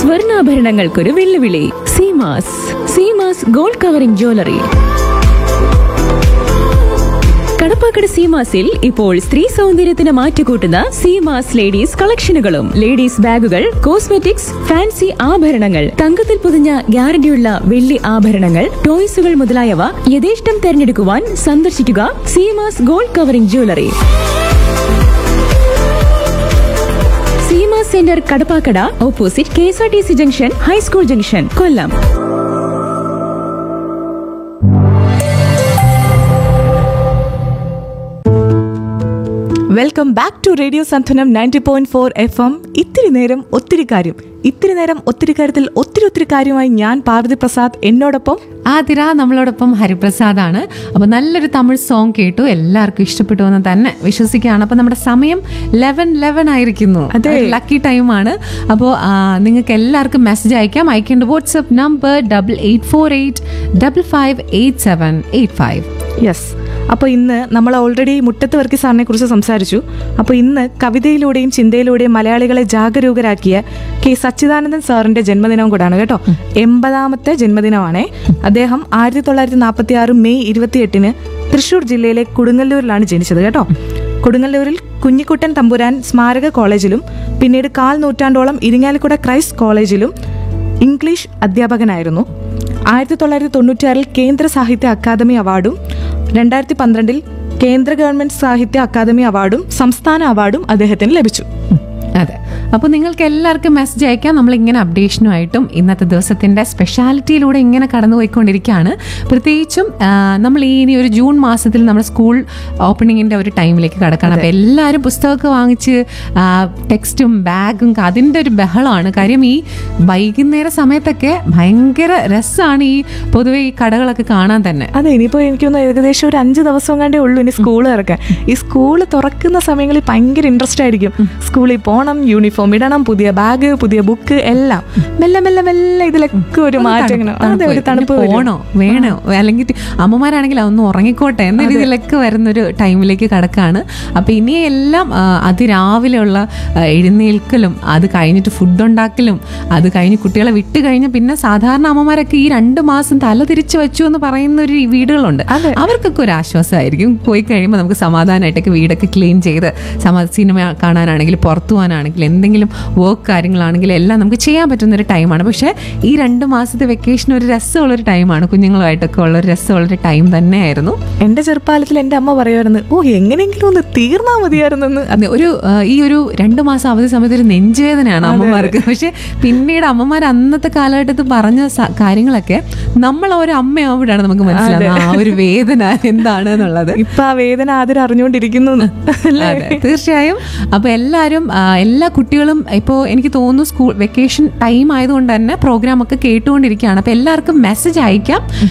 സ്വർണ്ണാഭരണങ്ങൾക്കൊരു വെല്ലുവിളി Seemas Seemas gold covering jewellery Kadappakada സീമാസിൽ ഇപ്പോൾ സ്ത്രീ സൗന്ദര്യത്തിന് മാറ്റുകൂട്ടുന്ന സീമാസ് ലേഡീസ് കളക്ഷനുകളും ലേഡീസ് ബാഗുകൾ കോസ്മെറ്റിക്സ് ഫാൻസി ആഭരണങ്ങൾ തങ്കത്തിൽ പൊതിഞ്ഞ ഗ്യാരണ്ടിയുള്ള വെള്ളി ആഭരണങ്ങൾ ടോയ്സുകൾ മുതലായവ യഥേഷ്ടം തെരഞ്ഞെടുക്കുവാൻ സന്ദർശിക്കുക Seemas gold covering jewellery Seema centre Kadappakada opposite K S R T C junction high school junction Kollam welcome back to radio സന്തുനം ninety point four F M ഇത്തിരി നേരം ഒത്തിരി കാര്യം ഇത്തിരി നേരം ഒത്തിരി കാര്യത്തിൽ ഒത്തിരി ഒത്തിരി കാര്യമായി ഞാൻ പാർവതി പ്രസാദ് എന്നോടൊപ്പം ആതിര നമ്മളോടൊപ്പം ഹരിപ്രസാദാണ് അപ്പോൾ നല്ലൊരു തമിഴ് സോങ് കേട്ടു എല്ലാവർക്കും ഇഷ്ടപ്പെട്ടു എന്ന് തന്നെ വിശ്വസിക്കുകയാണ് അപ്പോൾ നമ്മുടെ സമയം ലെവൻ ലെവൻ ആയിരിക്കുന്നു അതെ. ലക്കി ടൈമാണ് അപ്പോൾ നിങ്ങൾക്ക് എല്ലാവർക്കും മെസ്സേജ് അയക്കാം അയക്കേണ്ട WhatsApp number double eight four eight double five eight seven eight five yes അപ്പോൾ ഇന്ന് നമ്മൾ ഓൾറെഡി മുട്ടത്ത് വർക്കി സാറിനെ കുറിച്ച് സംസാരിച്ചു അപ്പോൾ ഇന്ന് കവിതയിലൂടെയും ചിന്തയിലൂടെയും മലയാളികളെ ജാഗരൂകരാക്കിയ കെ സച്ചിദാനന്ദൻ സാറിന്റെ ജന്മദിനവും കൂടാണ് കേട്ടോ എൺപതാമത്തെ ജന്മദിനമാണേ അദ്ദേഹം ആയിരത്തി തൊള്ളായിരത്തി നാൽപ്പത്തി ആറ് മെയ് ഇരുപത്തിയെട്ടിന് തൃശൂർ ജില്ലയിലെ കൊടുങ്ങല്ലൂരിലാണ് ജനിച്ചത് കേട്ടോ കൊടുങ്ങല്ലൂരിൽ കുഞ്ഞിക്കുട്ടൻ തമ്പുരാൻ സ്മാരക കോളേജിലും പിന്നീട് കാൽ നൂറ്റാണ്ടോളം ഇരിങ്ങാലക്കുട ക്രൈസ്റ്റ് കോളേജിലും ഇംഗ്ലീഷ് അധ്യാപകനായിരുന്നു ആയിരത്തി തൊള്ളായിരത്തി തൊണ്ണൂറ്റിയാറിൽ കേന്ദ്ര സാഹിത്യ അക്കാദമി അവാർഡും രണ്ടായിരത്തി പന്ത്രണ്ടിൽ കേന്ദ്ര ഗവൺമെന്റ് സാഹിത്യ അക്കാദമി അവാർഡും സംസ്ഥാന അവാർഡും അദ്ദേഹത്തിന് ലഭിച്ചു അതെ അപ്പോൾ നിങ്ങൾക്ക് എല്ലാവർക്കും മെസ്സേജ് അയക്കാം നമ്മൾ ഇങ്ങനെ അപ്ഡേഷനുമായിട്ടും ഇന്നത്തെ ദിവസത്തിന്റെ സ്പെഷ്യാലിറ്റിയിലൂടെ ഇങ്ങനെ കടന്നു പോയിക്കൊണ്ടിരിക്കുകയാണ് പ്രത്യേകിച്ചും ആ, നമ്മൾ ഈ ഇനി ഒരു ജൂൺ മാസത്തിൽ നമ്മുടെ സ്കൂൾ ഓപ്പണിങ്ങിന്റെ ഒരു ടൈമിലേക്ക് കടക്കണം അപ്പോൾ എല്ലാവരും പുസ്തകമൊക്കെ വാങ്ങിച്ച് ആ, ടെക്സ്റ്റും ബാഗും അതിൻ്റെ ഒരു ബഹളമാണ് കാര്യം ഈ വൈകുന്നേര സമയത്തൊക്കെ ഭയങ്കര രസമാണ് ഈ പൊതുവെ ഈ കടകളൊക്കെ കാണാൻ തന്നെ അതെ ഇനിയിപ്പോൾ എനിക്കൊന്ന് ഏകദേശം ഒരു അഞ്ച് ദിവസം കണ്ടേ ഉള്ളൂ ഇനി സ്കൂൾ ഇറക്കാൻ ഈ സ്കൂൾ തുറക്കുന്ന സമയങ്ങളിൽ ഭയങ്കര ഇൻട്രസ്റ്റ് ആയിരിക്കും സ്കൂളിൽ പോകണം യൂണിഫോം ഇടണം പുതിയ ബാഗ് പുതിയ ബുക്ക് എല്ലാം മെല്ലെ മെല്ലെ മെല്ലെ ഇതിലൊക്കെ ഒരു മാറ്റം ഇങ്ങനെ അതെ ഒരു തണുപ്പ് വരും. പോണോ വേണോ അല്ലെങ്കിൽ ടി- അമ്മമാരാണെങ്കിൽ ഒന്ന് ഉറങ്ങിക്കോട്ടെ എന്ന രീതിയിലൊക്കെ വരുന്നൊരു ടൈമിലേക്ക് കടക്കാണ് അപ്പൊ ഇനി എല്ലാം ആ, അതിരാവിലെയുള്ള ആ, എഴുന്നേൽക്കലും അത് കഴിഞ്ഞിട്ട് ഫുഡ് ഉണ്ടാക്കലും അത് കഴിഞ്ഞ് കുട്ടികളെ വിട്ട് കഴിഞ്ഞ് പിന്നെ സാധാരണ അമ്മമാരൊക്കെ ഈ രണ്ട് മാസം തല തിരിച്ചു വെച്ചു എന്ന് പറയുന്ന ഒരു വീടുകളുണ്ട് അതെ. അവർക്കൊക്കെ ഒരു ആശ്വാസമായിരിക്കും പോയി കഴിയുമ്പോൾ നമുക്ക് സമാധാനമായിട്ടൊക്കെ വീടൊക്കെ ക്ലീൻ ചെയ്ത് സമ സിനിമ കാണാനാണെങ്കിൽ പുറത്തു പോകാനാണെങ്കിൽ എന്തെങ്കിലും വർക്ക് കാര്യങ്ങളാണെങ്കിൽ എല്ലാം നമുക്ക് ചെയ്യാൻ പറ്റുന്ന ഒരു ടൈമാണ് പക്ഷേ ഈ രണ്ട് മാസത്തെ വെക്കേഷൻ ഒരു രസമുള്ളൊരു ടൈമാണ് കുഞ്ഞുങ്ങളുമായിട്ടൊക്കെ ഉള്ള ഒരു രസമുള്ളൊരു ടൈം തന്നെയായിരുന്നു എന്റെ ചെറുപ്പകാലത്തിൽ എന്റെ അമ്മ പറയുമായിരുന്നു ഓ എങ്ങനെയെങ്കിലും ഒന്ന് തീർന്നാ മതിയായിരുന്നെന്ന് അതെ ഒരു ആ, ഈ ഒരു രണ്ട് മാസം അവധി സമയത്ത് ഒരു നെഞ്ചുവേദനയാണ് അമ്മമാർക്ക് പക്ഷെ പിന്നീട് അമ്മമാർ അന്നത്തെ കാലഘട്ടത്തിൽ പറഞ്ഞ സ- കാര്യങ്ങളൊക്കെ നമ്മൾ ആ ഒരു അമ്മയാവുമ്പോഴാണ് നമുക്ക് മനസ്സിലാവുന്നത് ആ ഒരു വേദന എന്താണ് എന്നുള്ളത് ഇപ്പൊ ആ വേദന ആദ്യം അറിഞ്ഞുകൊണ്ടിരിക്കുന്നു അല്ലേ അതെ തീർച്ചയായും അപ്പൊ എല്ലാവരും ആ, എല്ലാ കുട്ടികളും ഇപ്പോൾ എനിക്ക് തോന്നുന്നു സ്കൂൾ വെക്കേഷൻ ടൈം ആയതുകൊണ്ട് തന്നെ പ്രോഗ്രാം ഒക്കെ കേട്ടുകൊണ്ടിരിക്കുകയാണ് അപ്പൊ എല്ലാവർക്കും മെസ്സേജ് അയക്കാം